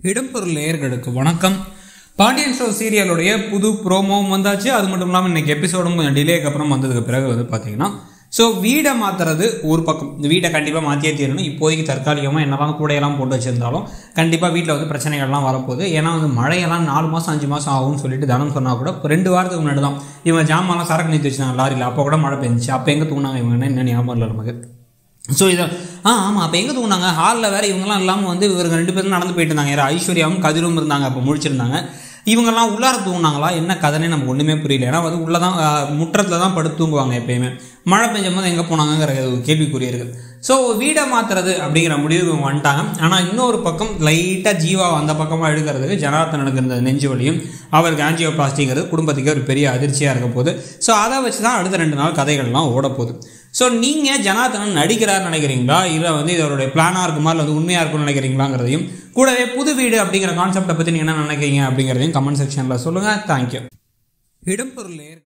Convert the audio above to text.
இடம்பொருள் நேயர்களுக்கு வணக்கம் பாண்டியன் ஷோ சீரியலுடைய புது ப்ரோமோவும் வந்தாச்சு அது மட்டும் இல்லாமல் இன்னைக்கு எபிசோடும் கொஞ்சம் டிலேக்கு அப்புறம் வந்ததுக்கு பிறகு வந்து பார்த்தீங்கன்னா ஸோ வீடை மாற்றுறது ஒரு பக்கம் இந்த வீடை கண்டிப்பாக மாற்றியே தீரணும் இப்போதைக்கு தற்காலிகமாக என்னதான் கூடையெல்லாம் போட்டு வச்சிருந்தாலும் கண்டிப்பாக வீட்டில் வந்து பிரச்சனைகள்லாம் வரப்போகுது ஏன்னா வந்து மழையெல்லாம் நாலு மாதம் அஞ்சு மாதம் ஆகும்னு சொல்லிட்டு தனம் சொன்னால் கூட இப்போ ரெண்டு வாரத்துக்கு முன்னாடி தான் இவங்க ஜாமான்லாம் சரக்கு நிறுத்தி வச்சாங்க லாரியில் அப்போ கூட மழை பெஞ்சிச்சு அப்போ எங்கே தூங்கினாங்க இவங்க என்ன ஞாபகம் இல்லை நமக்கு ஸோ இதை ஆ ஆமாம் அப்போ எங்கே தூங்கினாங்க ஹாலில் வேறு இவங்கெல்லாம் இல்லாமல் வந்து இவங்க ரெண்டு பேரும் நடந்து போயிட்டு இருந்தாங்க யாரும் ஐஸ்வர்யாவும் கதிரும் இருந்தாங்க அப்போ முழிச்சிருந்தாங்க இவங்கெல்லாம் உள்ளார தூங்கினாங்களா என்ன கதைனே நமக்கு ஒன்றுமே புரியல ஏன்னா வந்து உள்ளே தான் முற்றத்தில் தான் படுத்து தூங்குவாங்க எப்பயுமே மழை பெஞ்சும் போது எங்கே போனாங்கங்கிற ஒரு கேள்விக்குறி இருக்குது ஸோ வீடை மாற்றுறது அப்படிங்கிற முடிவுக்கு இவங்க வந்துட்டாங்க ஆனால் இன்னொரு பக்கம் லைட்டாக ஜீவா அந்த பக்கமாக எடுக்கிறதுக்கு ஜனார்த்தனுக்கு இருந்த நெஞ்சு வலியும் அவருக்கு ஆஞ்சியோ பிளாஸ்டிக்கிறது குடும்பத்துக்கு ஒரு பெரிய அதிர்ச்சியாக இருக்க போகுது ஸோ அதை வச்சு தான் அடுத்த ரெண்டு நாள் கதைகள்லாம் ஓட போகுது ஸோ நீங்கள் ஜனார்த்தனன் நடிக்கிறார் நினைக்கிறீங்களா இல்லை வந்து இதோடைய பிளானாக இருக்குமா இல்லை வந்து உண்மையாக இருக்கும்னு நினைக்கிறீங்களாங்கிறதையும் கூடவே புது வீடு அப்படிங்கிற கான்செப்டை பற்றி நீங்கள் என்ன நினைக்கிறீங்க அப்படிங்கிறதையும் கமெண்ட் செக்ஷனில் சொல்லுங்கள் தேங்க்யூ இடம்பொருள்